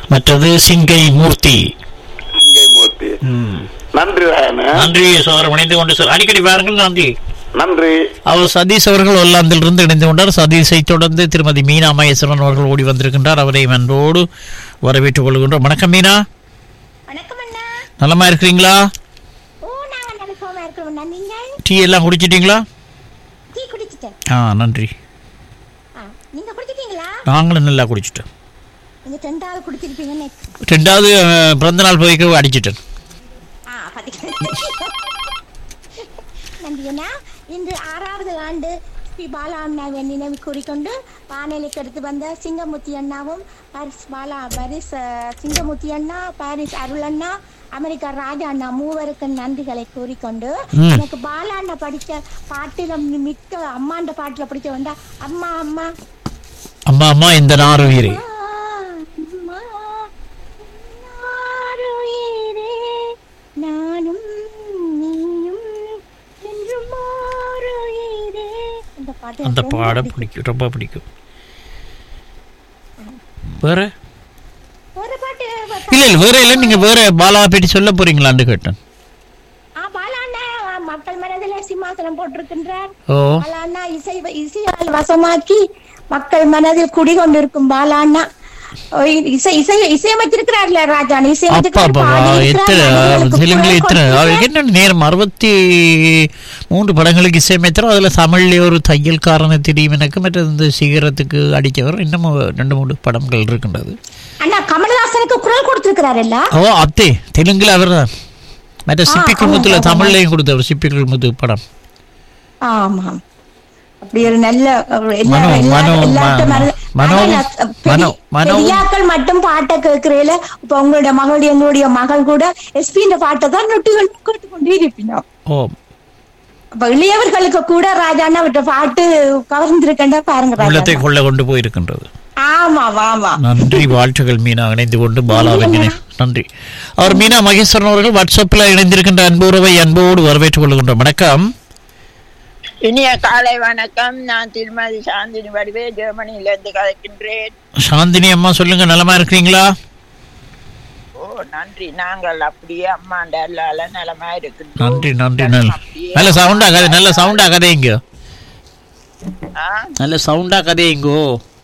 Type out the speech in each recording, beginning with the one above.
மற்றது சிங்கை மூர்த்தி சிங்கை மூர்த்தி ம். நன்றி ராயனு நன்றி சோதரம் இணைந்து கொண்டு சார் அடிக்கடி பாருங்கள் நன்றி நன்றி அவர் சதீஷ் அவர்கள் ஒல்லாந்திலிருந்து இணைந்து கொண்டார் சதீஷை தொடர்ந்து திருமதி மீனா மகேஸ்வரன் அவர்கள் ஓடி வந்திருக்கின்றார் அவரை அன்போடு வரவேற்றுக் கொள்கின்றோம் வணக்கம் மீனா வணக்கம் அண்ணா நலமா இருக்கிறீங்களா ஓ நாங்க நல்ல சோமா இருக்கிறோம் அண்ணா நீங்கள் டீ எல்லாம் குடிச்சிட்டீங்களா டீ குடிச்சிட்டேன் ஆ நன்றி ஆ நீங்க குடிச்சிட்டீங்களா நாங்களும் நல்லா குடிச்சிட்டோம் நீங்க ரெண்டாவது குடிச்சிருப்பீங்கன்னு ரெண்டாவது அஹ், பிறந்த நாள் போய்க்கு அடிச்சிட்டேன் ஆ பாத்தீங்களா நன்றி அண்ணா இன்று ஆறாவது ஆண்டு ஸ்ரீ பாலா அண்ணாவை நினைவு கூறிக்கொண்டு வானொலிக்கு எடுத்து வந்த சிங்கமுத்தி அண்ணாவும் பாரிஸ் பாலா பாரிஸ் அஹ், சிங்கமுத்தி அண்ணா பாரிஸ் அருள் அண்ணா அமெரிக்கா ராஜா அண்ணா மூவருக்கு நன்றிகளை கூறிக்கொண்டு ம். எனக்கு பாலா அண்ணா படித்த பாட்டுல மிக்க அம்மாண்ட பாட்டுல பிடிச்ச வந்தா அம்மா அம்மா அம்மா அம்மா இந்த நாறு உயிரே அம்மா, நாருயிரே, நானும் நீயும் என்றும் மாறுயிரே. இந்த பாட்டு அந்த எனக்கு ரொம்ப பாடம் பிடிக்கும். பிடிக்கும் ரொம்ப பிடிக்கும் வேற ஒரு பாட்டு இல்ல இல்ல வேற இல்ல நீங்க வேற பாலா பற்றி சொல்ல போறீங்களான்னு கேட்டேன் ஆ, பாலாண்ணா மக்கள் மனதில் சிம்மாசனம் போட்டிருக்கின்றார் ஓ பாலாண்ணா இசை இசையால் வசமாக்கி மக்கள் மனதில் குடிகொண்டிருக்கும் பாலாண்ணா ஓ, இசை இசை இசையமைச்சிருக்கிறார்ல ராஜா அப்பா அப்பா எத்தனை தெலுங்குல எத்தனை அவருக்கு இசையமைச்சிருக்கிறார் என்ன நேரம் அறுபத்தி மூன்று படங்களுக்கு இசையமைத்தரும் அதுல தமிழ்ல ஒரு தையல்காரனை தெரியும் எனக்கு மற்றது இந்த சிகரத்துக்கு அடிச்சவர் இன்னமும் ரெண்டு மூணு படங்கள் இருக்கின்றது அண்ணா கமலஹாசனுக்கு குரல் கொடுத்திருக்கிறாருல்ல ஓ அத்தே தெலுங்குல அவர் தான் மற்ற சிப்பி ஆ, குழுமத்துல ஆமா, ஆமா. தமிழ்லையும் கொடுத்தவர் சிப்பி குழுமத்து படம் ஆமாம் அப்படி ஒரு நல்ல ஒரு எல்லா- மனோ, எல்லா- மனோ, எல்லார்ட்ட ம- மனது- மனோ, ஆனா நான் பெரிய- மனோ, மனோ. பெரியாக்கள் மட்டும் பாட்டை கேட்கிறேல இப்ப உங்களுடைய மகள் எங்களுடைய மகள் கூட எஸ்பியின் பாட்டை தான் நொட்டிகள் கேட்டுக்கொண்டே இருப்பினோம் ஓ அப்ப இளையவர்களுக்கு கூட ராஜாண்ணா விட்ட பாட்டு கவர்ந்திருக்கேன்டா பாருங்க உள்ளத்தை ராஜா கொள்ள கொண்டு போயிருக்கின்றது ஆமா ஆமா நன்றி வாழ்த்துகள் மீனா இணைந்து கொண்டு பாலாவின் நினை- நன்றி அவர் மீனா மகேஸ்வரன் அவர்கள் வாட்ஸ்அப்பில் இணைந்திருக்கின்ற அன்புறவை அன்போடு வரவேற்றுக் கொள்கின்றோம் வணக்கம் இனிய காலை வணக்கம் நான் திருமதி சாந்தினி வடிவே ஜெர்மனியிலிருந்து கலைக்கின்றேன் சாந்தினி அம்மா சொல்லுங்க நலமா இருக்கிறீங்களா ஓ நன்றி நாங்கள் அப்படியே அம்மாண்ட அல்லால நலமா இருக்கின்றோம் நன்றி நன்றி நல்ல அப்படியே நல்ல சவுண்டா கதை நல்ல சவுண்டா கதைங்க ஆ? நல்ல சவுண்டா கதைங்கோ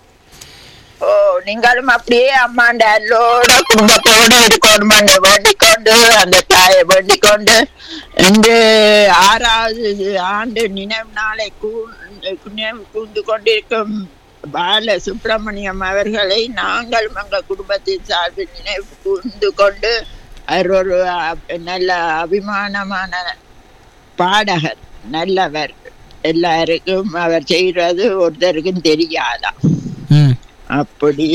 ஓ நீங்களும் அப்படியே அம்மாண்ட அல்லோட குடும்பத்தோடு இருக்கணும் வேண்டிக் கொண்டு அந்த தாயை வேண்டிக் கொண்டு இன்று ஆறாவது ஆண்டு நினைவு நாளை கூ- நினைவு கூர்ந்து கொண்டிருக்கும் பால சுப்பிரமணியம் அவர்களை நாங்கள் எங்கள் குடும்பத்தின் சார்பில் நினைவு கூர்ந்து கொண்டு அவர் ஒரு அ- நல்ல அபிமானமான பாடகர் நல்லவர் எல்லாருக்கும் அவர் செய்கிறது ஒருத்தருக்கும் தெரியாதான் ம் அப்படி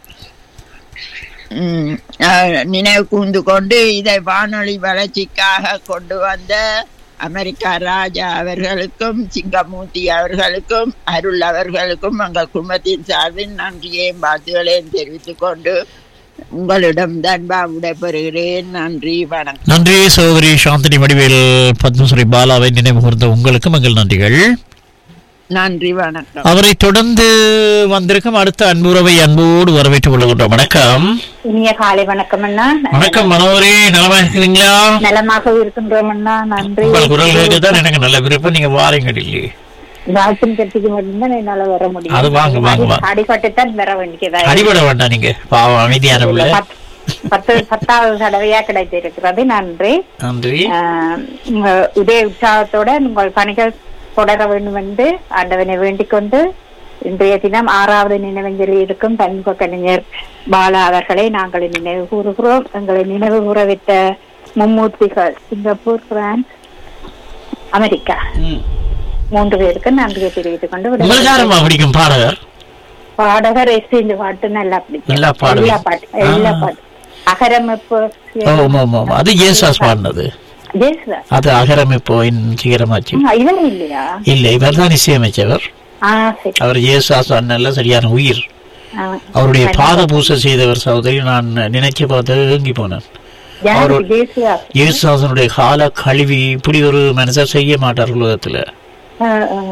ம், அஹ், நினைவு கூர்ந்து கொண்டு இதை வானொலி வளர்ச்சிக்காக கொண்டு வந்த அமெரிக்கா ராஜா அவர்களுக்கும் சிங்கமூர்த்தி அவர்களுக்கும் அருள் அவர்களுக்கும் எங்கள் குடும்பத்தின் சார்பில் நன்றியையும் வாழ்த்துக்களையும் தெரிவித்துக் கொண்டு உங்களிடம் தன்பா விடைபெறுகிறேன் நன்றி வணக்கம் நன்றி சகோதரி சாந்தினி வடிவேல் பத்மஸ்ரீ பாலாவை நினைவு கூர்ந்த உங்களுக்கும் எங்கள் நன்றிகள் நன்றி வணக்கம் அவரை தொடர்ந்து வந்திருக்கும் அடுத்த அன்புறவை அன்போடு வரவேற்றுக் கொள்கின்றோம் வணக்கம் இனிய காலை வணக்கம் அண்ணா வணக்கம் மனோரே நலமா இருக்கிறீங்களா நலமாக இருக்கின்றோம் அண்ணா நன்றி உங்கள் குரல் கேட்கத்தான் எனக்கு நல்ல விருப்பம் நீங்க வாரீங்க இல்லையே வாய்ப்பின் கட்சிக்கு மட்டும்தான் என்னால வர முடியும் அது வாங்க, வாங்க, வாங்க. அடிபட்டுத்தான் வர வேண்டியதா அடிபட வேண்டாம் நீங்க பாவம் அமைதியான பிள்ளை பத்- பத்து பத்தாவது தடவையா கிடைத்திருக்கிறது நன்றி நன்றி ஆஹ் உங்க இதே உற்சாகத்தோட உங்கள் பணிகள் தொடர வேண்டும் என்று ஆண்டவனை வேண்டிக் கொண்டு இன்றைய தினம் ஆறாவது நினைவஞ்சலி இருக்கும் பன்முக கலைஞர் பாலா அவர்களை நாங்கள் நினைவு கூறுகிறோம் எங்களை நினைவு கூற வைத்த மும்மூர்த்திகள் சிங்கப்பூர் பிரான்ஸ் அமெரிக்கா ம். மூன்று பேருக்கு நன்றியை தெரிவித்துக் கொண்டு உங்களுக்கு விடைபெறுகிறேன். யாரும்மா பிடிக்கும் பாடகர் பாடகர் எஸ் இந்த பாட்டு நல்லா பிடிக்கும் நல்லா பாடுவீங்க. எல்லா பாட்டு எல்லா ஆ. பாட்டு அகரமைப்பு ஓ, ஆமா ஆமா ஆமா. அது ஏசாஸ் பாடினது ஜெயசுதா அது அகரம் இப்போ சிகரமாச்சு இவன் இல்லையா இல்ல இவர் தான் இசையமைச்சவர் ஆ சரி அவர் ஏசாஸ் அண்ணல்ல சரியான உயிர் ஆ. அவருடைய பாத பூசை செய்தவர் சகோதரி நான் நினைச்சு பார்த்து ஏங்கி போனேன் யாருக்கு அவரு- ஜெயசுதா இயேசுதாசனுடைய கால கழுவி இப்படி ஒரு மனுஷர் செய்ய மாட்டார் உலகத்துல ஆ, ஆ.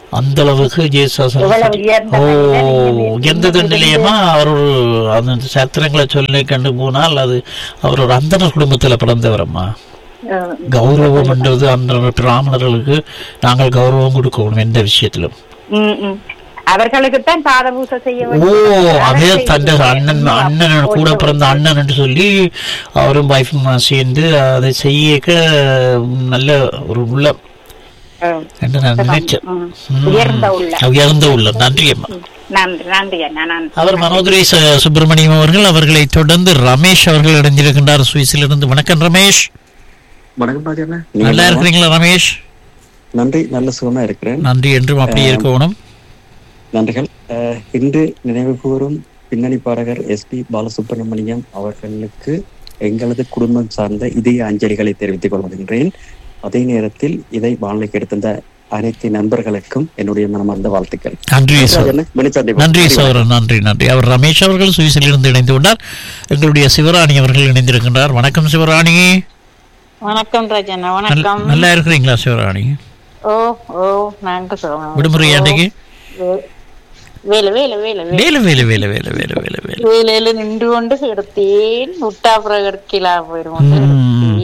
அந்த அளவுக்கு ஜேசுதாசன் இவ்வளவு உயர்ந்த ஓ மனிதன் நீங்க உயர்ந்தது நிலையமா அவர் ஒரு அந்த சரித்திரங்களை சொல்லி கண்டு போனால் அது அவர் ஒரு அந்தனர் குடும்பத்தில் பிறந்தவரம்மா அஹ், கௌரவம் என்றது அந்த பிராமணர்களுக்கு நாங்கள் கௌரவம் கொடுக்கணும் எந்த விஷயத்திலும் ம், ம். அவர்களுக்குத்தான் பாதபூசை செய்ய ஓ வேண்டும். அதே அதை தந்த செய்து அண்ணன் அண்ணன் கூட பிறந்த அண்ணன் என்று சொல்லி அவரும் வைஃபும் சேர்ந்து அதை செய்யக்க நல்ல ஒரு உள்ளம் அஹ், என்று நான் நினைச்சேன் ம். ம். உயர்ந்த உள்ள உயர்ந்த உள்ளம் நன்றி அம்மா நன்றி நன்றி அண்ணா நன்றி அவர் மனோதுரை ச- சுப்பிரமணியம் அவர்கள் அவர்களை தொடர்ந்து ரமேஷ் அவர்கள் இணைந்திருக்கின்றார் சுவிஸிலிருந்து வணக்கம் ரமேஷ் வணக்கம் ராஜண்ணா நல்லா இருக்கிறீங்களா ரமேஷ் நன்றி நல்ல சுகமா இருக்கிறேன் நன்றி என்றும் அப்படியே இருக்கணும் நன்றிகள் அஹ், இன்று நினைவு கூறும் பின்னணி பாடகர் எஸ் பி பாலசுப்ரமணியம் அவர்களுக்கு எங்களது குடும்பம் சார்ந்த இதய அஞ்சலிகளை தெரிவித்துக் கொள்கின்றேன் அதே நேரத்தில் இதை வானிலைக்கு எடுத்திருந்த அனைத்து நண்பர்களுக்கும் என்னுடைய மனமார்ந்த வாழ்த்துக்கள் நன்றி சார் ராஜண்ணா, வெளிச்சந்தை நன்றி வணக்கம். சோதரன் நன்றி நன்றி அவர் ரமேஷ் அவர்கள் சுவிஸில் இருந்து இணைந்து கொண்டார் எங்களுடைய சிவராணி அவர்கள் இணைந்திருக்கின்றார் வணக்கம் சிவராணி வணக்கம் ராஜண்ணா நல்- வணக்கம் நல்லா இருக்கிறீங்களா சிவராணி ஓ ஓ நாங்க சொல்லுவோம் விடுமுறை அன்றைக்கு வேலை வேலை வேலை வேலை வேலை வேலை வேலை வேலை வேலை வேலை வேலை வேலையில நின்று கொண்டு எடுத்தேன் விட்டா பிறகு எடுக்கலா போயிடும் ம்.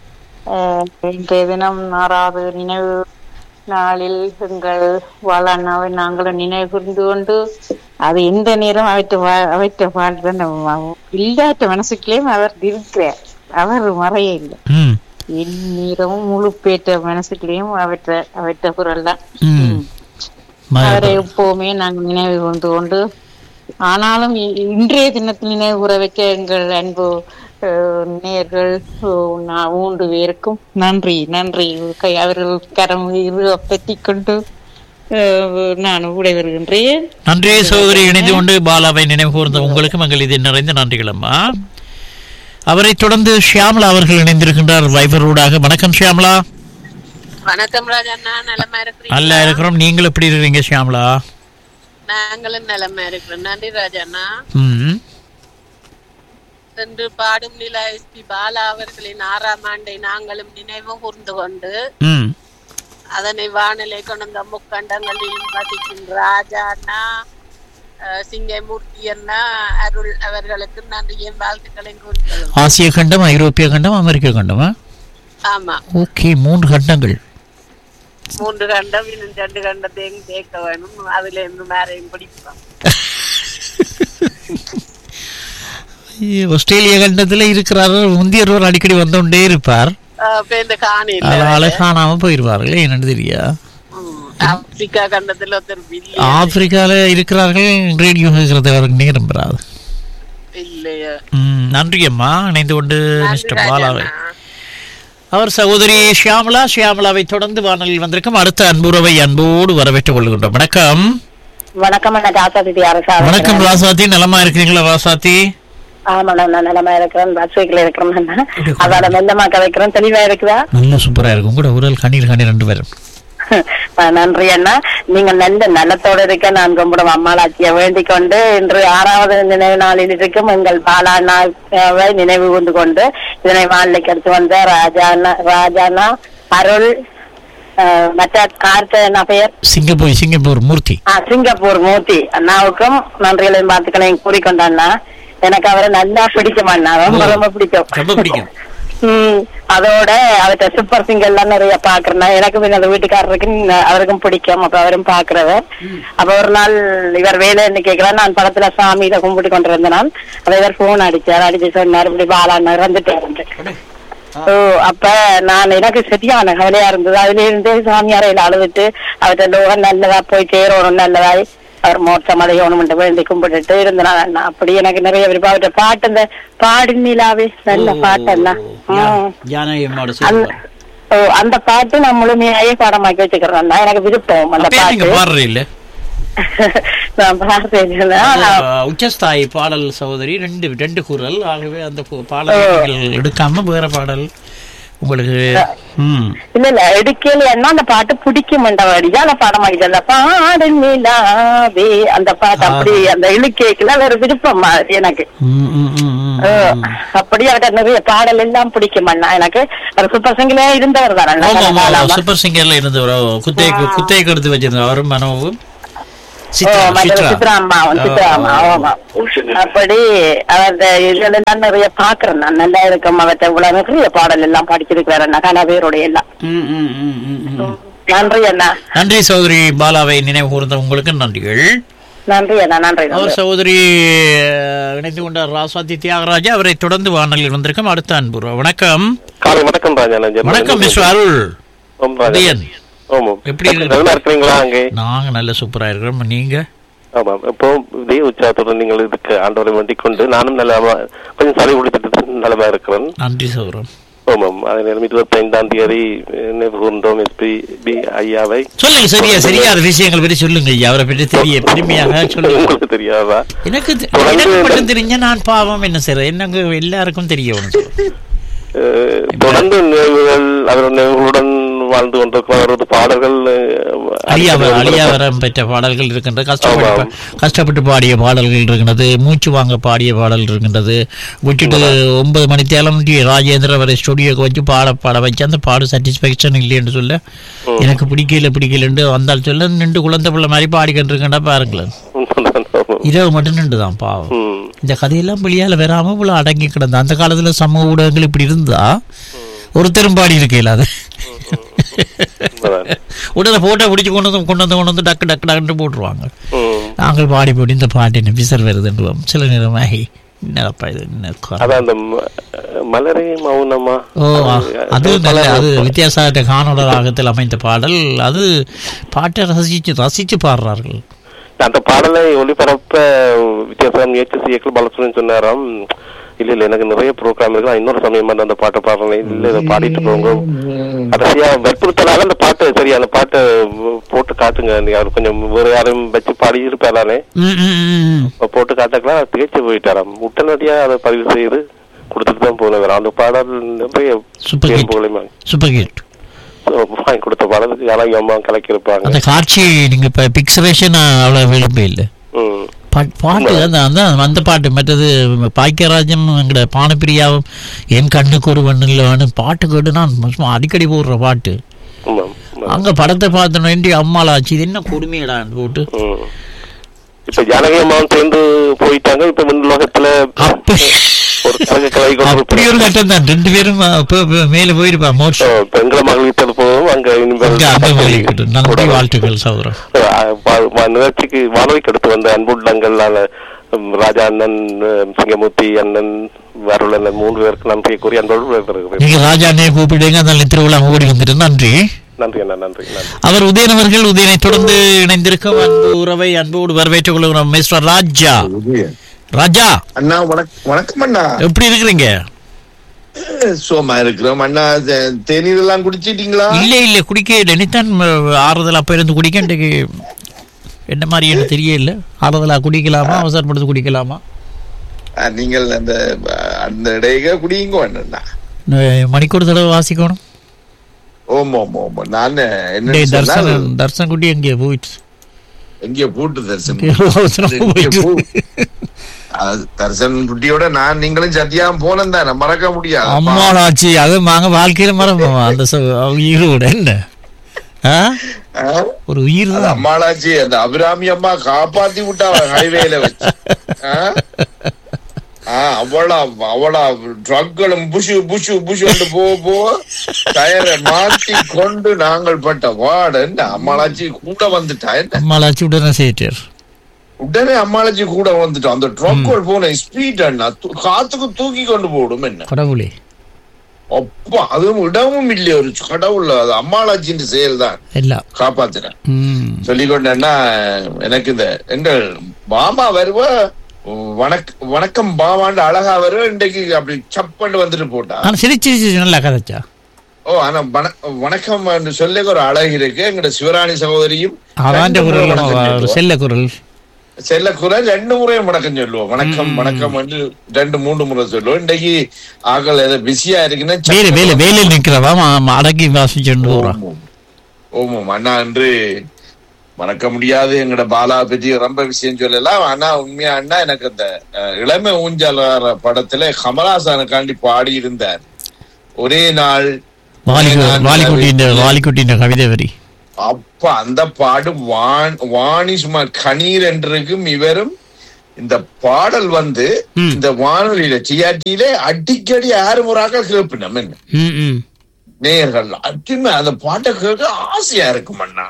இன்றைய தினம் ஆறாவது நினைவு நாளில் எங்கள் வாழாண்ணாவை நாங்களும் நினைவு கூர்ந்து கொண்டு அது எந்த நேரம் அவற்றை வா- அவற்றை பாடுதான் இல்லாத மனசுக்குள்ளேயும் அவர் இருக்கிறார் அவர் மறைய இல்லை ம் என் நேரமும் முழு பேற்ற மனசுக்குள்ளேயும் அவற்றை அவற்றை குரல் தான் ம் அவரை எப்பவுமே நாங்கள் நினைவு கொண்டு கொண்டு ஆனாலும் இ- இன்றைய தினத்தில் நினைவு கூற வைக்க எங்கள் அன்பு அஹ், நேயர்கள் அஹ், நான் மூன்று பேருக்கும் நன்றி நன்றி கை- அவர்கள் கரம் இரு பற்றி கொண்டு அஹ், நான் விடைபெறுகின்றேன் நன்றி சகோதரி இணைந்து கொண்டு பாலாவை நினைவு கூர்ந்த உங்களுக்கும் எங்கள் இது நிறைந்த நன்றிகள் அம்மா அவரை தொடர்ந்து ஷியாமலா அவர்கள் இணைந்திருக்கின்றார் வைபரோடாக வணக்கம் ஷியாமலா வணக்கம் ராஜண்ணா நலமா இருக்கிறீங்க நல்லா இருக்கிறோம் நீங்கள் எப்படி இருக்கிறீங்க ஷியாமலா நாங்களும் நலமா இருக்கிறோம் நன்றி ராஜண்ணா ம் சென்று பாடும் நிலா எஸ்பி பாலா அவர்களின் ஆறாம் ஆண்டை நாங்களும் நினைவு கூர்ந்து கொண்டு ம் அதனை வானிலை கொண்ட முக்கண்டங்களில் வசிக்கும் ராஜா அண்ணா அஹ், சிங்கமூர்த்தி அண்ணா அருள் அவர்களுக்கு நன்றியும் வாழ்த்துக்களையும் கூறுகிறோம் ஆசிய கண்டம் ஐரோப்பிய கண்டம் அமெரிக்க கண்டமா ஆமா ஓகே மூன்று கண்டங்கள் மூன்று கண்டம் இன்னும் ரெண்டு கண்டத்தையும் கேட்க வேணும் அதுல இருந்து மேரையும் பிடிப்போம் ஐயோ, ஆஸ்திரேலிய கண்டத்தில் இருக்கிறார் முந்தியவர் அடிக்கடி வந்து கொண்டே இருப்பார் அஹ், இப்ப இந்த காணியில் அதனால காணாம போயிருவார்கள் என்னன்னு தெரியா ஆப்பிரிக்கா கண்டத்துல ஒருத்தர் பில்லி ஆப்பிரிக்கால இருக்கிறார்கள் ரேடியோ கேட்கறது அவருக்கு நேரம் பெறாது இல்லையா ம், நன்றி அம்மா இணைந்து கொண்டு மிஸ்டர் நன்றி பாலாவை ராஜண்ணா. அவர் சகோதரி ஷியாமலா ஷியாமலாவை தொடர்ந்து வானலில் வந்திருக்கும் அடுத்த அன்புறவை அன்போடு வரவேற்றுக் கொள்கின்றோம் வணக்கம் வணக்கம் அண்ணா ராசாதி அரசா வணக்கம் ராசாத்தி நலமா இருக்கிறீங்களா ராசாத்தி ஆமா நான் நிலமா இருக்கிறேன் பஸ் வீக்கில் இருக்கிறேன் அதோட மெல்லமா கதைக்கிறேன் தெளிவா இருக்குதா நல்ல சூப்பரா இருக்கும் கூட உடல் கண்ணீர் கண்ணீர் ரெண்டு பேரும் அஹ் நன்றி அண்ணா நீங்க நல்ல நலத்தோடு இருக்க நான் கும்பிடும் அம்மாளாச்சிய வேண்டிக் கொண்டு இன்று ஆறாவது நினைவு நாளில் இருக்கும் எங்கள் பாலாண்ணாவை நினைவு கொண்டு கொண்டு இதனை வானிலைக்கு எடுத்து வந்த ராஜாண்ணா ராஜாண்ணா அருள் அஹ், மற்ற கார்த்த என்ன பெயர் சிங்கப்பூர் சிங்கப்பூர் மூர்த்தி ஆ, சிங்கப்பூர் மூர்த்தி அண்ணாவுக்கும் நன்றிகளையும் பார்த்துக்களையும் கூறிக்கொண்ட அண்ணா எனக்கு அவரை நல்லா பிடிக்கும் அண்ணா ரொம்ப ரொம்ப பிடிக்கும் ரொம்ப பிடிக்கும் ம், அதோட அவர்கிட்ட சூப்பர் சிங்கர்லாம் நிறைய பாக்குறேன் எனக்கும் என்னோட வீட்டுக்காரருக்கு ந- அவருக்கும் பிடிக்கும் அப்ப அவரும் பாக்குறவர் அப்ப ஒரு நாள் இவர் வேலைன்னு கேட்கிறார் நான் படத்துல சாமியில கும்பிட்டு கொண்டிருந்தேன் நான் அப்ப இவர் போன் அடிச்சார் அடிச்சு சொன்னார் இப்படி பாலாண்ணா இறந்துட்டாரு ஓ அப்ப நான் எனக்கு சரியான கவலையா இருந்தது அதுல இருந்து சாமியாரையில அழுதுட்டு அவர்கிட்ட லோகம் நல்லதா போய் சேரணும் நல்லதாய் அவர் மோட்சம் அடையணும் வேண்டி கும்பிட்டுட்டு இருந்தேன் நான் அப்படி எனக்கு நிறைய விருப்பம் அவர்கிட்ட பாட்டு இந்த பாடு நிலாவே நல்ல பாட்டெல்லாம் ம். ஜானகி அம்மாவோட அந்த சேர்ந்து ஓ அந்த பாட்டு நான் முழுமையாயே பாடமாக்கி வச்சுக்கிறேன் எனக்கு விருப்பம் அந்த அப்பயே நீங்க பாட்டு பாடுறது இல்ல நான் பார்த்தேன் அஹ், உச்சஸ்தாயி பாடல் சகோதரி ரெண்டு ரெண்டு குரல் ஆகவே அந்த கு- பாடல் நீங்கள் எடுக்காம வேற பாடல் உங்களுக்கு ம் இல்ல இல்ல எடுக்கல என்ன அந்த பாட்டு பிடிக்குமெண்டபடியா அந்த பாடம் ஆகிடல பாடு நிலாவே அந்த பாட்டு அப்படி அந்த இழுக்கேக்கல வேற விருப்பம் மாதிரி எனக்கு ம், ம், ம், ம். அஹ், அப்படி அவர்கிட்ட நிறைய பாடல் எல்லாம் பிடிக்கும் அண்ணா எனக்கு அவர் சூப்பர் சிங்கிலே இருந்தவர் தான் அண்ணா. ஆமா, ஆமா, காலமா. சூப்பர் சிங்கர்ல இருந்தவர் குத்தேக்கு குத்தேக்கு எடுத்து வச்சிருந்தார் அவரும் மனோவும் ஓ, சித்ரா மற்ற சித்ரா சித்ரா அம்மாவும் சித்ரா அம்மா ஆமா அப்படி அவர்த இதுல எல்லாம் நிறைய பாக்குறேன் நான் நல்லா இருக்கும் அவர்கிட்ட இவ்வளவு நிறைய பாடல் எல்லாம் படிச்சிருக்கிறார் அண்ணா கனவேரோட எல்லாம் ம், ம், ம், ம், ம். நன்றி அண்ணா நன்றி சகோதரி பாலாவை நினைவு கூர்ந்த உங்களுக்கு நன்றிகள் நன்றி அண்ணா நன்றி நன்றி அவர் சகோதரி அஹ், இணைந்து கொண்டார் ராசாதி தியாகராஜா அவரை தொடர்ந்து வானொலியில் வந்திருக்கும் அடுத்த அன்பு வணக்கம் காலை வணக்கம் ராஜா நான் ஜெர்மனில வணக்கம் இருந்து மிஸ்டர் அருள் ஆமாம் ராஜா. உதயன் ஆமாம் எப்படி இருக்கு? நல்லா இருக்கிறீங்களா அங்கே நாங்க நல்ல சூப்பரா இருக்கிறோம் நீங்க ஆமாம் இப்போ இதே உற்சாகத்துடன் நீங்கள் இதுக்கு ஆண்டவரை வேண்டிக் கொண்டு நானும் நல்ல கொஞ்சம் சளி குடித்துட்டு நலமா இருக்கிறேன் நன்றி சௌரம் ஆமாம் அதே நேரம் இருபத்தி ஐந்தாம் தேதி நினைவு கூர்ந்தோம் எஸ்பி பி ஐயாவை சொல்லுங்க சரியா சரியா விஷயங்கள் பற்றி சொல்லுங்க ஐயா அவரை பற்றி தெரிய பெருமையாக சொல்லுங்க உங்களுக்கு தெரியாதா எனக்கு தெ- தொடர்ந்து எனக்கு மட்டும் தெரிஞ்ச நான் பாவம் என்ன செய்யறது எனக்கு எல்லாருக்கும் தெரியணும் அஹ், தொடர்ந்து நினைவுகள் அவர் நினைவுகளுடன் வாழ்ந்து கொண்டிருக்கிற அவரது பாடல்கள் அழியாவ அழியாவரம் பெற்ற பாடல்கள் இருக்கின்றது கஷ்டப்பட்டு பா- கஷ்டப்பட்டு பாடிய பாடல்கள் இருக்கின்றது மூச்சு வாங்க பாடிய பாடல் இருக்கின்றது விட்டுட்டு ஒன்பது மணி தேலம் ராஜேந்திர வரை ஸ்டுடியோக்கு வச்சு பாட பாட வச்சு அந்த பாடு சாட்டிஸ்பேக்ஷன் இல்லைன்னு சொல்ல எனக்கு பிடிக்கல பிடிக்கலன்னு வந்தால் சொல்ல நின்று குழந்தை பிள்ளை மாதிரி பாடிக்கிட்டு இருக்கேன்டா பாருங்களேன் இரவு மட்டும் நின்று தான் பாவம் இந்த கதையெல்லாம் வெளியால வராம இவ்வளவு அடங்கி கிடந்த அந்த காலத்துல சமூக ஊடகங்கள் இப்படி இருந்தா ஒருத்தரும் பாடி இருக்கையில அது உடனே போட்டோ பிடிச்சி கொண்டு வந்து கொண்டு வந்து கொண்டு வந்து டக்கு டக்கு டக்குன்னு போட்டுருவாங்க நாங்கள் பாடி போட்டு இந்த பாட்டு என்ன விசர் வருதுன்றோம் சில நேரமாகி என்னப்பா இது என்ன கா- அதான் அந்த ம- மலரே மௌனமா ஓ அது நல்ல அது வித்தியாச காணொட ராகத்தில் அமைந்த பாடல் அது பாட்டை ரசிச்சு ரசிச்சு பாடுறார்கள் அந்த பாடலை ஒளிபரப்ப வித்தியாசம் முயற்சி செய்யக்கள் பலசுரன் சொன்னாராம் இல்ல இல்ல எனக்கு நிறைய ப்ரோக்ராம் இருக்கு நான் இன்னொரு சமயம் வந்து அந்த பாட்டை பாடுறேன் இல்ல இதை பாடிட்டு போங்க கடைசியா வற்புறுத்தலால அந்த பாட்டு சரி அந்த பாட்டை போட்டு காட்டுங்க நீ அவர் கொஞ்சம் வேற யாரும் வச்சு பாடி இருப்பாரானே ம், ம், ம், ம். போட்டு காட்டக்கலாம் திகைச்சு போயிட்டாராம் உடனடியா அதை பதிவு செய்து கொடுத்துட்டு தான் போனவர் அந்த பாடல் நிறைய Super hit. தேர்வுகளையும் வாங்கி- சூப்பர் ஹிட் வாங்கி கொடுத்த பாடலுக்கு யாராவது அம்மா கலக்கியிருப்பாங்க அந்த காட்சி நீங்க இப்ப பிக்சரேஷன் அவ்வளவு விரும்ப இல்லை ம் பா- பாட்டு அந்த அந்த அந்த பாட்டு மற்றது பாக்கியராஜன் எங்கட பானப்பிரியாவும் என் கண்ணுக்கு ஒரு வண்ணில் பாட்டு கேட்டு நான் சும்மா அடிக்கடி போடுற பாட்டு ஆமாம் அங்க படத்தை பார்த்தோம் வேண்டி அம்மாளாச்சு இது என்ன கொடுமையடான்னு போட்டு ம். இப்ப ஜானகி அம்மாவும் சேர்ந்து போயிட்டாங்க இப்ப விண்ணுலகத்துல ஒரு கலக கலை அப்படி ஒரு கட்டம் தான் ரெண்டு பேரும் அஹ், இப்ப- இப்ப மேல போயிருப்பா மோட்சம் பெண்களை மகளிர் போவோம் அங்க அங்க அங்க இனிமேல் போயிருக்கட்டும் நன்றி வாழ்த்துக்கள் சௌரம் அஹ் வா- வா- நிகழ்ச்சிக்கு வானொலிக்கு எடுத்து வந்த அன்புள்ளங்களான உம், ராஜா அண்ணன் உம், சிங்கமூர்த்தி அண்ணன் அருள் அண்ணன் மூன்று பேருக்கு நன்றியை கூறி அன்போடு விடைபெறுகிறேன் நீங்க ராஜா அண்ணையை கூப்பிடுங்க அந்த திருவிழா ஓடி வந்துட்டு நன்றி நன்றி அண்ணா நன்றி நன்றி அவர் உதயன் அவர்கள் உதயனை தொடர்ந்து இணைந்திருக்கும் அன்பு உறவை அன்போடு வரவேற்றுக் கொள்கிறோம் மிஸ்டர் ராஜா ராஜா அண்ணா வணக்கம் வணக்கம் அண்ணா எப்படி இருக்கிறீங்க சோமா இருக்கிறோம் அண்ணா தே- தேநீர் எல்லாம் குடிச்சிட்டீங்களா இல்ல இல்ல குடிக்க நினைத்தான் ஆறுதல் அப்ப இருந்து குடிக்க இன்றைக்கு என்ன மாதிரி எனக்கு தெரியல ஆறுதலா குடிக்கலாமா அவசரப்படுத்தி குடிக்கலாமா அஹ், நீங்கள் அந்த அஹ், அந்த இடையே குடியுங்க அண்ணா அஹ் மணிக்கு ஒரு தடவை வாசிக்கணும் ஓம் ஓம் ஓம் நான் என்ன டேய், தர்சன் தர்சன் குட்டி எங்கே போயிட்டு எங்க பூட்டு தர்சன் அவசரமா எங்கே போயிட்டு பூ- அது தர்சன் குட்டியோட நான் நீங்களும் சத்தியாம போனேன் தானே மறக்க முடியாது அம்மாளாச்சி அது நாங்க வாழ்க்கையில மறப்போம் அந்த ச- உயிரோட என்ன ஆ? அஹ்? ஒரு உயிர் அது தான் அம்மாளாச்சி அந்த அபிராமி அம்மா காப்பாத்தி விட்டா ஹைவேல வச்சு அஹ்? ஆஹ் அவளா அவளா ட்ரக்களும் புஷு புஷு புஷு போ போ டயரை மாத்தி கொண்டு நாங்கள் பட்ட வாட என்ன அம்மாளாச்சி கூட வந்துட்டா என்ன அம்மாளாச்சி உடனே செய்யிட்டார் உடனே அம்மாளாச்சி கூட வந்துட்டோம் அந்த ட்ரக்கள் போன ஸ்பீட் அண்ணா தூ- காத்துக்கு தூக்கி கொண்டு போடும் என்ன கடவுளே அப்பா அதுவும் இடமும் இல்லையே ஒரு கடவுள் அது அம்மாளாச்சின் செயல் தான் எல்லாம் காப்பாத்துறேன் ம். சொல்லிக்கொண்டேன்னா எனக்கு இந்த எங்கள் மாமா வருவ வணக் வணக்கம் பாமாண்டு அழகா வருவ இன்றைக்கு அப்படி சப்பண்டு வந்துட்டு போட்டா ஆனா சிரிச்சு சிரிச்சு நல்லா கதைச்சா ஓ ஆனா வண- வணக்கம் என்று சொல்ல ஒரு அழகு இருக்கு எங்கட சிவராணி சகோதரியும் அதான் ரெண்டு குரல் வணக்கம் ஒரு சொல்லுவா. செல்ல குரல் செல்ல குரல் ரெண்டு முறையும் வணக்கம் சொல்லுவோம் வணக்கம் வணக்கம் என்று ரெண்டு மூன்று முறை சொல்லுவோம் இன்னைக்கு ஆக்கள் ஏதோ பிஸியா இருக்குன்னா வேலை வேலை வேலையில் நிற்கிறவா ம- அடக்கி வாசிச்சுட்டு போறான் ஓமம் அண்ணா என்று மறக்க முடியாது எங்கட பாலா பத்தி ரொம்ப விஷயம் சொல்லலாம் ஆனா உண்மையா அண்ணா எனக்கு அந்த அஹ், இளமை ஊஞ்சலார படத்துல கமலாசனுக்காண்டி பாடி இருந்தார் ஒரே நாள் வாலிகு வாலிக்குட்டியின் வாலிக்குட்டியின் கவிதை வரி அப்ப அந்த பாடு வான் வாணி சும்மா கணீர் என்றுக்கும் இவரும் இந்த பாடல் வந்து இந்த வானொலியில சிஆர்டியில அடிக்கடி ஆறு முறாக்கள் கேட்பு நம்ம என்ன ம் ம் நேயர்கள் அட்டுமே அந்த பாட்டை கேட்க ஆசையா இருக்கும் அண்ணா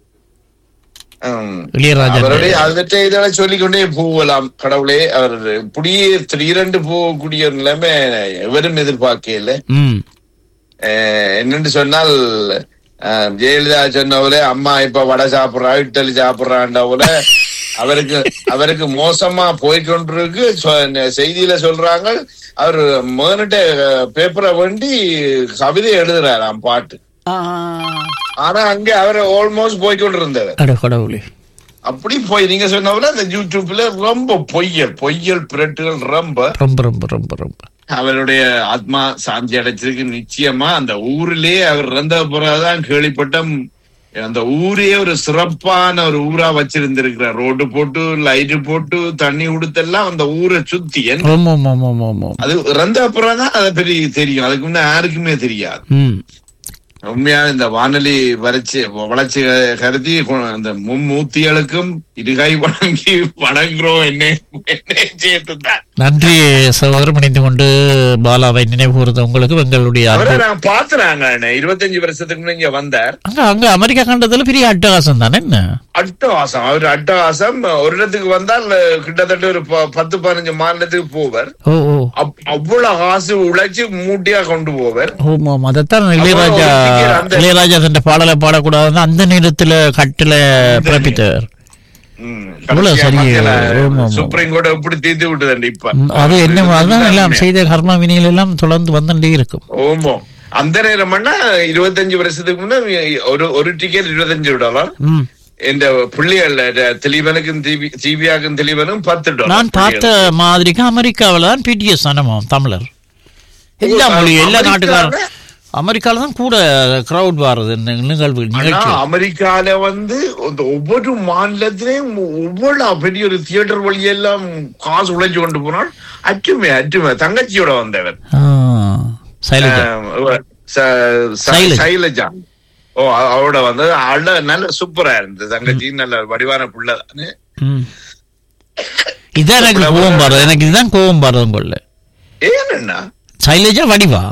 ஹம். இளையராஜா அவருடைய அதுட்ட இதெல்லாம் சொல்லிக்கொண்டே போகலாம் கடவுளே அவர் இப்படியே திடீரென்று போகக்கூடிய ஒரு நிலைமை எவரும் எதிர்பார்க்கல ம் அஹ் என்னன்னு சொன்னால் அஹ், ஜெயலலிதா சொன்ன போல அம்மா இப்ப வடை சாப்பிடுறா இட்டலி சாப்பிடுறான்ற போல அவருக்கு அவருக்கு மோசமா போய்கொண்டிருக்கு சொ- செய்தியில சொல்றாங்க அவர் மேனிட்ட பேப்பரை வேண்டி கவிதை எழுதுறாராம் பாட்டு ஆனா அங்க அவர் ஆல்மோஸ்ட் போய்கொண்டிருந்தவர் அட கடவுளே அப்படி போய் நீங்க சொன்ன போல அந்த யூடியூப்ல ரொம்ப பொய்யல் பொய்யல் பிரட்டுகள் ரொம்ப ரொம்ப ரொம்ப ரொம்ப ரொம்ப அவருடைய ஆத்மா சாந்தி அடைச்சிருக்கு நிச்சயமா அந்த ஊரிலே அவர் இறந்த பிறகுதான் கேள்விப்பட்ட அந்த ஊரே ஒரு சிறப்பான ஒரு ஊரா வச்சிருந்திருக்கிறார் ரோடு போட்டு லைட்டு போட்டு தண்ணி கொடுத்தெல்லாம் அந்த ஊரை சுத்தி என்ன ஆமா ஆமா ஆமா ஆமா அது இறந்த அப்புறம் தான் அதை பற்றி தெரியும் அதுக்கு முன்ன யாருக்குமே தெரியாது ம் உண்மையா இந்த வானொலி வளர்ச்சி வளர்ச்சி கருதி அந்த மும்மூர்த்திகளுக்கும் இருகை வணங்கி வணங்குறோம் என்ன என்ன சேர்த்துதான் நன்றி சகோதரம் இணைந்து கொண்டு பாலாவை நினைவு கூர்ந்த உங்களுக்கு எங்களுடைய அவரை அன்பு நான் பாத்துறாங்க இருபத்தஞ்சு வருஷத்துக்கு முன்ன இங்க வந்தார் அங்க அங்க அமெரிக்கா கண்டத்துல பெரிய அட்டகாசம் தானே என்ன அட்டகாசம் அவர் அட்டகாசம் ஒரு இடத்துக்கு வந்தால் கிட்டத்தட்ட ஒரு ப- பத்து பதினஞ்சு மாநிலத்துக்கு போவர் ஓ ஓ அப்- அவ்வளவு காசு உழைச்சு மூட்டையா கொண்டு போவர் ஆமா ஆமா அதைத்தான் இளையராஜா ஒரு ticket அந்த- இளையராஜா தன் பாடலை பாடக்கூடாதுன்னு அந்த நேரத்துல கட்டில பிறப்பித்தவர் அவ்வளவு கடைசியா சரி மக்களை ஆமா, ஆமா. சுப்ரீம் கோர்ட் எப்படி தீர்த்து விட்டுதண்டி இப்ப ம், அது என்ன அதான் எல்லாம் செய்த கர்ம வினைகள் எல்லாம் தொடர்ந்து வந்துட்டே இருக்கும் ஓமோ அந்த நேரம் பண்ணா இருபத்தஞ்சு வருஷத்துக்கு முன்ன ஒரு ஒரு டிக்கெட் இருபத்தஞ்சு டாலர் ம். இந்த பிள்ளைகள் தெளிவனுக்கும் தீபியாக்கும் தெளிவனும் பத்து டாலர் நான் பார்த்த மாதிரிக்கு அமெரிக்காவில் தான் பிடிஎஸ் அனமம் தமிழர் எல்லா ஓ, மொழி எல்லா அமெரிக்கால- நாட்டுக்காரரும் அமெரிக்கால தான் கூட கிரவுட் வருது இந்த நிகழ்வு ஆனா நிகழ்ச்சி அமெரிக்கால வந்து இந்த ஒவ்வொரு மாநிலத்திலையும் ஒவ்வொரு பெரிய ஒரு தியேட்டர் வழியெல்லாம் காசு உழைச்சு கொண்டு போனால் அச்சுமே அச்சுமே தங்கச்சியோட வந்தவர் ஆ, சைலஜா ஆஹ் ச- ச- சைலஜா. சைலஜா ஓ அ- அவரோட வந்து அழ நல்ல சூப்பரா இருந்தது தங்கச்சி நல்ல வடிவான புள்ள தானே ம். இதான் எனக்கு கோவம் பாருது எனக்கு இதுதான் கோவம் பாருது கொள்ள ஏன்னா சைலஜா வடிவா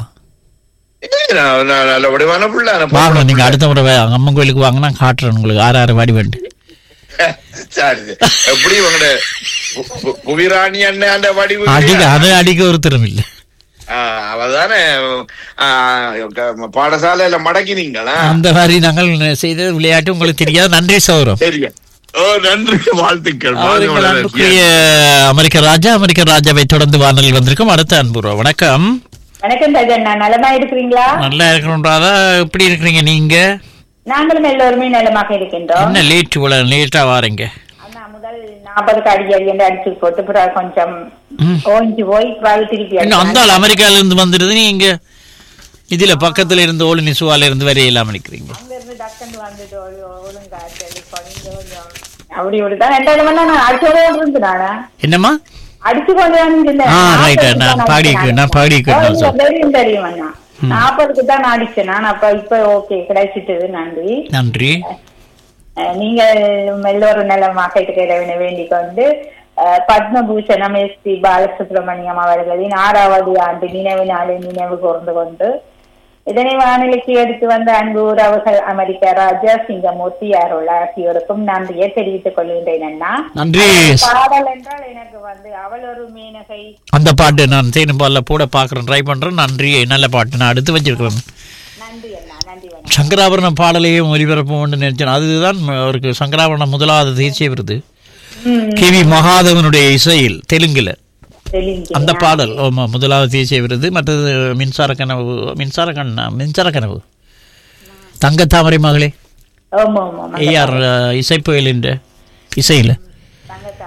நல்ல வடிவான புள்ள ஆனா வாங்க நீங்க அடுத்த முறை வே- அம்மன் கோயிலுக்கு வாங்க நான் காட்டுறேன் உங்களுக்கு ஆறு ஆறு வடி வேண்டு சரி எப்படி உங்களோட பு- பு- புவிராணி அண்ணன் அந்த வடிவு அடிக்க அது அடிக்க ஒருத்தரும் இல்லை ஆஹ் அவதானே ஆஹ் க- பாடசாலையில மடக்கினீங்களா அந்த மாதிரி நாங்கள் செய்த விளையாட்டு உங்களுக்கு தெரியாது நன்றி சௌரம் சரிங்க ஓ நன்றி வாழ்த்துக்கள் வாழ்க அவர்கள் வளர. அன்புக்குரிய அமெரிக்க ராஜா அமெரிக்க ராஜாவை தொடர்ந்து வானொலி வந்திருக்கும் அடுத்த அன்புறோம் வணக்கம் வணக்கம் ராஜண்ணா நலமா இருக்கிறீங்களா நல்லா இருக்கணும்ன்றதா எப்படி இருக்கிறீங்க நீங்க நாங்களும் எல்லோருமே நலமாக இருக்கின்றோம் என்ன லேட் இவ்வளவு லேட்டா வாரீங்க அண்ணா முதல் நாற்பதுக்கு அடி அடி என்று அடிச்சு போட்டு பிறகு கொஞ்சம் ம். ஓஞ்சி போய் பிறகு திருப்பி இன்னும் அந்த அடிச்சாங்க. ஆள் அமெரிக்கால இருந்து வந்துருது நீங்க இதுல பக்கத்துல இருந்து ஓலி நிசுவால இருந்து வரைய இல்லாம நிக்கிறீங்க அங்க இருந்து டக்குன்னு வந்துட்டு ஒழு- ஒழுங்கா சொல்லி கொஞ்சம் கொஞ்சம் அப்படி இப்படிதான் ரெண்டாயிரம் மணி நான் அடிச்சு கொண்டு இருந்து நானா என்னம்மா அடிச்சு கொண்டு வந்து ஆ, right, நான் பாடிக்கு- நான் பாடிக்கு நான் சொல்றேன். தெரியும் தெரியும் அண்ணா நாற்பதுக்கு தான் நான் அடிச்சேன் நான் அப்ப இப்ப ஓகே கிடைச்சிட்டது நன்றி நன்றி அஹ் நீங்கள் எல்லோரும் நலமாக இருக்கிறவனை வேண்டிக் கொண்டு அஹ், பத்மபூஷணம் எஸ் பி பாலசுப்ரமணியம் அவர்களின் ஆறாவது ஆண்டு நினைவு நாளை நினைவு கூர்ந்து கொண்டு இதனை வானிலைக்கு எடுத்து வந்த அன்பு உறவுகள் அமெரிக்க ராஜா சிங்கமூர்த்தி அருள் ஆகியோருக்கும் நன்றியை தெரிவித்துக் கொள்கின்றேன் அண்ணா நன்றி பாடல் என்றால் எனக்கு வந்து அவள் ஒரு மீனகை அந்த பாட்டு நான் தேனும் பால்ல போட பாக்குறேன் ட்ரை பண்றேன் நன்றி நல்ல பாட்டு நான் எடுத்து வச்சிருக்கிறேன் நன்றி அண்ணா நன்றி வணக்கம் சங்கராபரண பாடலையும் ஒலிபரப்போம்னு நினைச்சேன் அதுதான் அவருக்கு சங்கராபரணம் முதலாவது தேசிய விருது கே வி மகாதேவனுடைய இசையில் தெலுங்குல தெலுங்கு அந்த பாடல் ஆமா முதலாவது தேசிய விருது மற்றது மின்சார கனவு மின்சார கண்ணா மின்சார கனவு தங்க தாமரை மகளே ஆமா ஆமா ஏஆர் இசைப்புயலின் இசையில் தங்கத்தா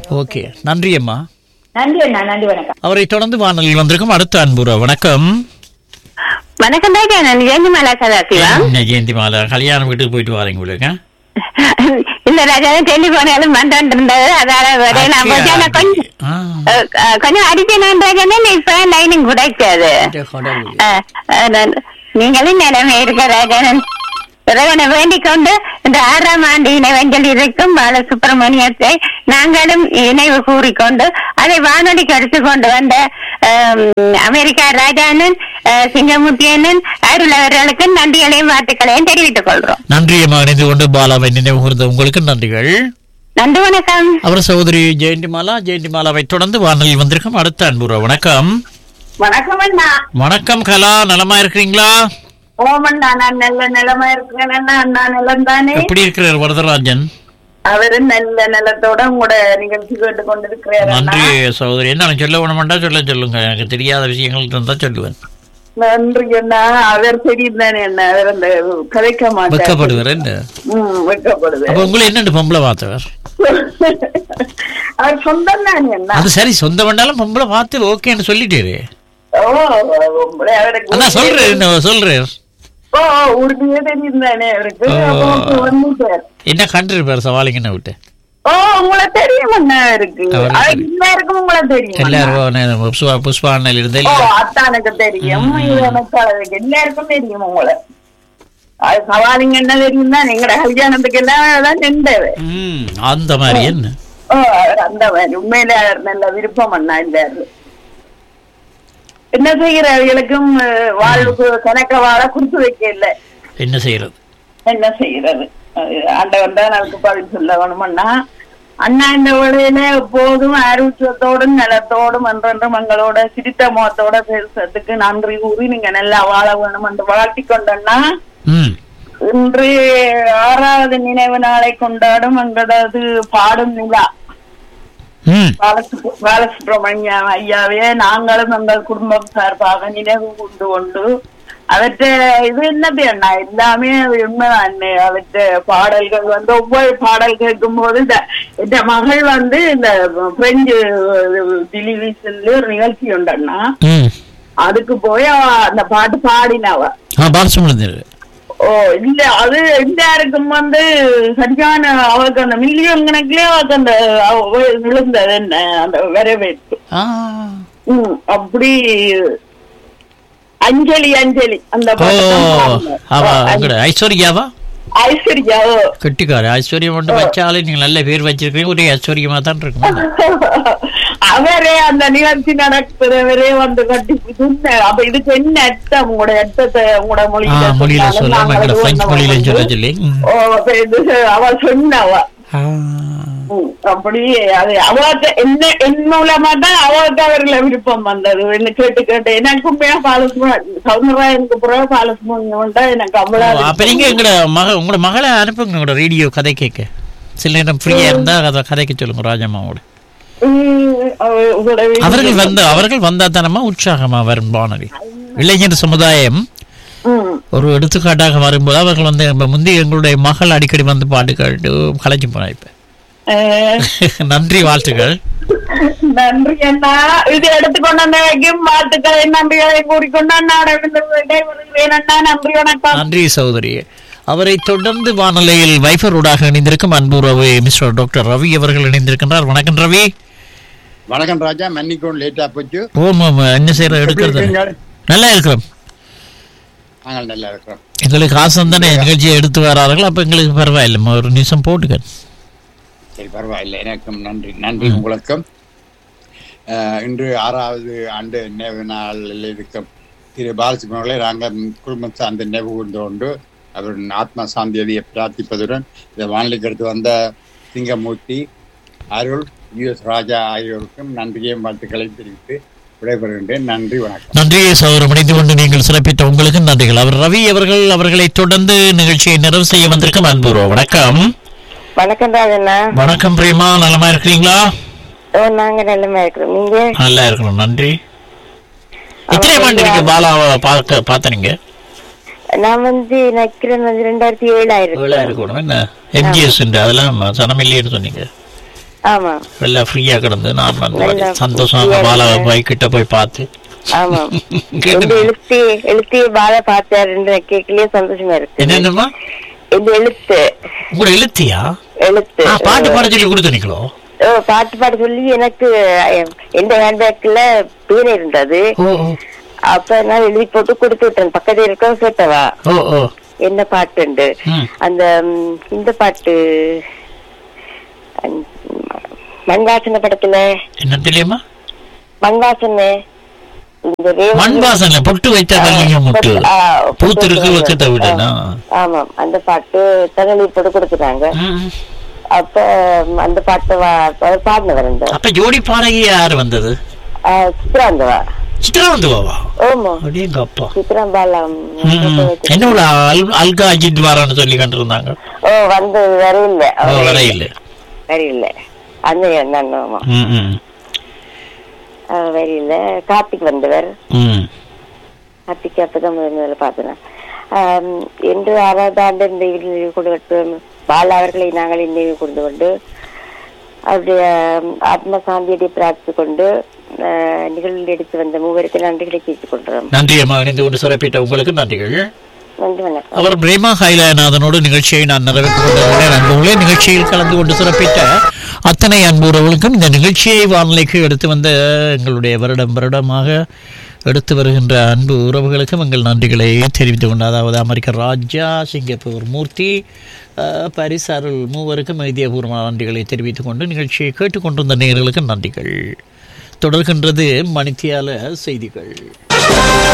ஓகே நன்றி அம்மா நன்றி அண்ணா நன்றி வணக்கம் அவரை தொடர்ந்து வானொலியில் வந்திருக்கும் அடுத்த அன்புற வணக்கம் வணக்கம் ராஜா நான் ஜெயந்திமாலா சதாசிவா என்ன ஜெயந்தி மாலா கல்யாணம் வீட்டுக்கு போயிட்டு வரீங்க உங்களுக்கு ஆ? இல்ல ராஜா டெலிபோனாலும் பண்றேன் இருந்தது அதால வர நான் போச்சு. ஆனா கொஞ்சம் ஆ, அஹ், அஹ், கொஞ்சம் அடிக்கணும் ராஜானே இப்ப லைனிங் கிடைக்காது இந்த கடவுள். அஹ், அஹ், நான்- நீங்களும் நிலைமை இருக்க ராஜானன் இறைவனை வேண்டிக் கொண்டு இந்த ஆறாம் ஆண்டு இணைவஞ்சல் இருக்கும் பாலசுப்பிரமணியத்தை நாங்களும் இணைவு கூறிக்கொண்டு அதை வானொலிக்கு எடுத்து கொண்டு வந்த ஆம், அமெரிக்கா ராஜானன் அஹ், சிங்கமுத்தியனன் அருள் அவர்களுக்கு நன்றிகளையும் வாழ்த்துக்களையும் தெரிவித்துக் கொள்றோம் நன்றி அம்மா இணைந்து கொண்டு பாலாவை நினைவு கூர்ந்த உங்களுக்கு நன்றிகள் நன்றி வணக்கம் அவர் சகோதரி ஜெயந்தி மாலா ஜெயந்தி மாலாவை தொடர்ந்து வானொலியில் வந்திருக்கும் அடுத்த அன்புற வணக்கம் வணக்கம் அண்ணா வணக்கம் கலா நலமா இருக்கிறீங்களா ஓமண்ணா நான் நல்ல நிலமா இருக்கிறேன் அண்ணா அண்ணா நிலம் தானே எப்படி இருக்கிறார் வரதராஜன் அவரு நல்ல நிலத்தோட உங்களோட நிகழ்ச்சி கேட்டு கொண்டிருக்கிறார் அண்ணா நன்றி சகோதரி என்ன சொல்ல வேணுமெண்டா சொல்ல சொல்லுங்க எனக்கு தெரியாத விஷயங்கள் இருந்தா சொல்லுவேன் நன்றி அண்ணா அவர் தெரியும் தானே அண்ணா அவர் அந்த கதைக்க மாட்டார் வெக்கப்படுவார் என்ன ம் வெக்கப்படுது அப்ப உங்களை என்னண்டு பொம்பளை பார்த்தவர் அவர் சொந்தம் தானே அண்ணா அது சரி சொந்த வேண்டாலும் பொம்பளை பார்த்து ஓகேன்னு சொல்லிட்டாரு ஓ உங்களை அவருக்கு அதான் சொல்றேன் என்ன சொல்றேன் ஓ உறுதியே தெரியும் தானே அவருக்கு ஓ. அப்போ அப்போ வந்துட்டார் என்ன கண்டிருப்பார் சவாலிங்கன்னு விட்டு ஓ உங்களை தெரியும் அண்ணா அவருக்கு அவருக்கு அவருக்கு எல்லாருக்கும் உங்களை தெரியும் அண்ணா. எல்லாரும் புஷ்பா புஷ்பா அண்ணல் இருந்த ஓ அத்தானுக்கு தெரியும் இது எனக்கு அவருக்கு எல்லாருக்கும் தெரியும் உங்களை அது சவாலிங்க என்ன தெரியும் தான் எங்கட கல்யாணத்துக்கு எல்லாம் தான் நின்றது ம், அந்த மாதிரி என்ன ஓ அவர் அந்த மாதிரி உண்மையில அவர் நல்ல விருப்பம் அண்ணா இருந்தாரு என்ன செய்கிற அவர்களுக்கும் அஹ், வாழ்வுக்கு கணக்க வாழ கொடுத்து வைக்க இல்லை என்ன செய்யறது என்ன செய்யறது அது ஆண்டவன் தான் அதுக்கு பதில் சொல்ல வேணுமண்ணா அண்ணா இந்த வேளையில எப்போதும் ஆரோக்கியத்தோடும் நலத்தோடும் அன்றன்று மங்களோட சிரித்த முகத்தோட பேசுறதுக்கு நன்றி கூறி நீங்க நல்லா வாழ வேணும் என்று வாழ்த்தி கொண்டண்ணா ம் இன்று ஆறாவது நினைவு நாளை கொண்டாடும் எங்களது பாடும் நிலா ம் பாலசு- பாலசுப்ரமணியம் ஐயாவே நாங்களும் எங்கள் குடும்பம் சார்பாக நினைவு கொண்டு கொண்டு அவற்றை இது என்னது அண்ணா எல்லாமே உண்மைதான் அவற்ற பாடல்கள் வந்து ஒவ்வொரு பாடல் கேட்கும் போது இந்த இந்த மகள் வந்து இந்த பிரெஞ்சு டெலிவிஷன்ல ஒரு நிகழ்ச்சி உண்டு அண்ணா ம் அதுக்கு போய் அவ அந்த பாட்டு பாடினவ ஆ பாலசுமணந்தர் ஓ இல்ல அது எல்லாருக்கும் வந்து சரியான அவளுக்கு அந்த மில்லியன் கணக்குலயே அவளுக்கு அந்த அவ விழுந்தது என்ன அந்த வரவேற்பு ஆ ம் அப்படி அஞ்சலி அஞ்சலி அந்த ஓ பாட்டு அவ உங்களோட ஐஸ்வர்யாவா ஐஸ்வர்யா ஓ. கெட்டிக்காரு ஐஸ்வர்யம் மட்டும் வச்சாலே நீங்க நல்ல பேர் வச்சிருக்கீங்க ஒரே ஐஸ்வர்யமா தான் இருக்கும் அவரே அந்த நிகழ்ச்சி நடக்கிறவரே வந்து கட்டி சொன்ன அப்ப இதுக்கு என்ன அர்த்தம் உங்களோட அர்த்தத்தை உங்களோட ஆ மொழியில மொழியில சொன்னாலும் சொல்ல நாங்கள் எங்களோட அது பிரெஞ்சு ஒண்ணு மொழியில வந்து, சொல்ல சொல்லி ம். ஓ, அப்ப இது அவ சொன்னவ ஆ. ம், அப்படி அது அவளுக்கு என்ன என் மூலமா தான் அவளுக்கு அவர்களை விருப்பம் வந்தது என்ன கேட்டு கேட்டு எனக்கும் பாலசுமன் சவுந்தரராயனுக்கு பிறகு பாலசுமன் தான் எனக்கு ஓ, அவ்வளவு அப்ப நீங்க எங்களோட மக உங்களோட மகளை அனுப்புங்க உங்களோட ரேடியோ கதை கேட்க சில நேரம் ஃப்ரீயா இருந்தா அதை கதைக்க சொல்லுங்க ராஜம்மாவோட ம், அவ- உங்களோட வீட்டுக்கு- அவர்கள் வந்து அவர்கள் வந்தா தானமா உற்சாகமா வரும் வானொலி இளைஞர் சமுதாயம் ம், ஒரு எடுத்துக்காட்டாக வரும்போது அவர்கள் வந்து நம்ம முந்தி எங்களுடைய மகள் அடிக்கடி வந்து பாட்டு கேட்டு கலைச்சு போனா இப்ப அஹ், நன்றி வாழ்த்துக்கள் நன்றி அண்ணா இது எடுத்துக்கொண்டு வந்த வைக்கும் வாழ்த்துக்களை நன்றிகளை கூறிக்கொண்டு அண்ணாட விடைபெறுகிறேன் அண்ணா நன்றி வணக்கம் நன்றி சகோதரி அவரை தொடர்ந்து வானொலியில் வைஃபரோடாக இணைந்திருக்கும் அன்புறவு மிஸ்டர் டாக்டர் ரவி அவர்கள் இணைந்திருக்கின்றார் வணக்கம் ரவி வணக்கம் ராஜா மன்னிக்கும் லேட்டா போச்சு ஓம் ஓம் என்ன செய்யற எடுக்கிறது எப்படி இருக்கீங்க? நல்லா இருக்கிறோம் நாங்கள் நல்லா இருக்கிறோம் எங்களுக்கு ஆசம் தானே நிகழ்ச்சியை எடுத்து வரார்கள் அப்ப எங்களுக்கு பரவாயில்லை ஒரு நிமிஷம் போட்டுக்க சரி பரவாயில்லை எனக்கும் நன்றி நன்றி உங்களுக்கும் அஹ், இன்று ஆறாவது ஆண்டு நினைவு நாளில் இருக்கும் திரு பாலசுப்ரமணியை நாங்கள் குடும்பம் சார்ந்த நினைவு கூர்ந்து கொண்டு அவரின் ஆத்மா சாந்தியதியை பிரார்த்திப்பதுடன் இந்த வானிலைக்கு எடுத்து வந்த சிங்கமூர்த்தி அருள் யு எஸ் ராஜா ஆகியோருக்கும் நன்றியையும் வாழ்த்துக்களையும் தெரிவித்து விடைபெறுகின்றேன் நன்றி வணக்கம் நன்றி சௌரம் இணைந்து கொண்டு நீங்கள் சிறப்பித்த உங்களுக்கு நன்றிகள் அவர் ரவி அவர்கள் அவர்களை தொடர்ந்து நிகழ்ச்சியை நிறைவு செய்ய வந்திருக்கும் அன்புறோம் வணக்கம் வணக்கம் ராஜண்ணா வணக்கம் பிரேமா நலமா இருக்கிறீங்களா ஓ நாங்க நல்லமா இருக்கிறோம் நீங்க நல்லா இருக்கணும் நன்றி எத்தனை ஆண்டு நீங்க பாலாவை பார்க்க பார்த்தனீங்க நான் வந்து நக்கிறேன் வந்து ரெண்டாயிரத்தி ஏழாயிரம் ஏழா இருக்கணும் என்ன எம்ஜிஎஸ் அதெல்லாம் சனமில்லைன்னு சொன்னீங்க ஆமா எல்லாம் ஃப்ரீயா கிடந்து நான் வந்து நல்லா சந்தோஷமா free-ஆ பாலா இருந்தேன். போய் கிட்ட போய் பார்த்து ஆமா எந்த எழுத்து எழுத்திய பால பார்த்தாருன்ற கேட்கலயே சந்தோஷமா இருக்கு என்னென்னமா இந்த எழுத்து உங்களோட எழுத்தியா எழுத்து ஆ, பாட்டு பாட சொல்லி கொடுத்தீங்களோ ஓ, பாட்டு பாட சொல்லி எனக்கு அஹ், எந்த ஹேண்ட்பேக்ல பேர் இருந்தது அப்ப நான் எழுதி போட்டு கொடுத்து விட்டேன் பக்கத்துல இருக்க கேட்டவா ஓ ஓ என்ன பாட்டுண்டு ம். அந்த ம், இந்த பாட்டு அந்த, மண்வாசன படத்துல என்ன தெரியுமா மண்வாசன இந்த ரேவதி- மண் வாசனை பொட்டு வைத்த கல்லிங்க முட்டு ஆ, பூத்திருக்கு வைக்கத்தை விடனா ஆமாம் அந்த பாட்டு தகவல் போட்டு கொடுத்துட்டாங்க அப்ப ம், அந்த பாட்டு வா- அவர் பாடினவர் அந்த அப்ப ஜோடி பாடகி யார் வந்தது ஆ, சித்ரா அந்தவா சித்ரா வந்துவாவா ஓமா அப்படியேங்க அப்பா சித்ரா பாலா என்ன இவ்வளவு அல்- அல்கா அஜித் வாரான்னு சொல்லி கண்டிருந்தாங்க ஓ வந்து வரையில்ல ஓ, வரையில்லை. வரையில்ல அந்த நான் ஆமா ம் ம் அவர் வரையில்ல கார்த்திக் வந்தவர் ம் கார்த்திக் அப்பதான் முதல் முதல்ல பார்த்தேன் ஆம், என்று ஆறாவது ஆண்டு இந்த நினைவு கொடுத்து பாலா அவர்களை நாங்கள் நினைவு கொண்டு கொண்டு அவருடைய ஆம், ஆத்ம சாந்தியை பிரார்த்தித்து கொண்டு ஆ, நிகழ்வில் எடுத்து வந்த மூவருக்கு நன்றிகளை கேட்டுக் கொள்றோம் நன்றி அம்மா இணைந்து கொண்டு சிறப்பிட்ட உங்களுக்கு நன்றிகள் நன்றி வணக்கம் அவர் பிரேமா ஹைலாநாதனோடு நிகழ்ச்சியை நான் நிறைவேற்றிக் கொண்டிருக்கிறேன் அன்புகளே நிகழ்ச்சியில் கலந்து கொண்டு சிறப்பித்த அத்தனை அன்புறவர்களுக்கும் இந்த நிகழ்ச்சியை வானிலைக்கு எடுத்து வந்த எங்களுடைய வருடம் வருடமாக எடுத்து வருகின்ற அன்பு உறவுகளுக்கும் எங்கள் நன்றிகளை தெரிவித்துக் கொண்டு அதாவது அமெரிக்க ராஜா சிங்கப்பூர் மூர்த்தி அஹ், பாரிஸ் அருள் மூவருக்கும் இதயபூர்வமான நன்றிகளை தெரிவித்துக் கொண்டு நிகழ்ச்சியை கேட்டுக்கொண்டிருந்த நேயர்களுக்கு நன்றிகள் தொடர்கின்றது மணித்தியால செய்திகள்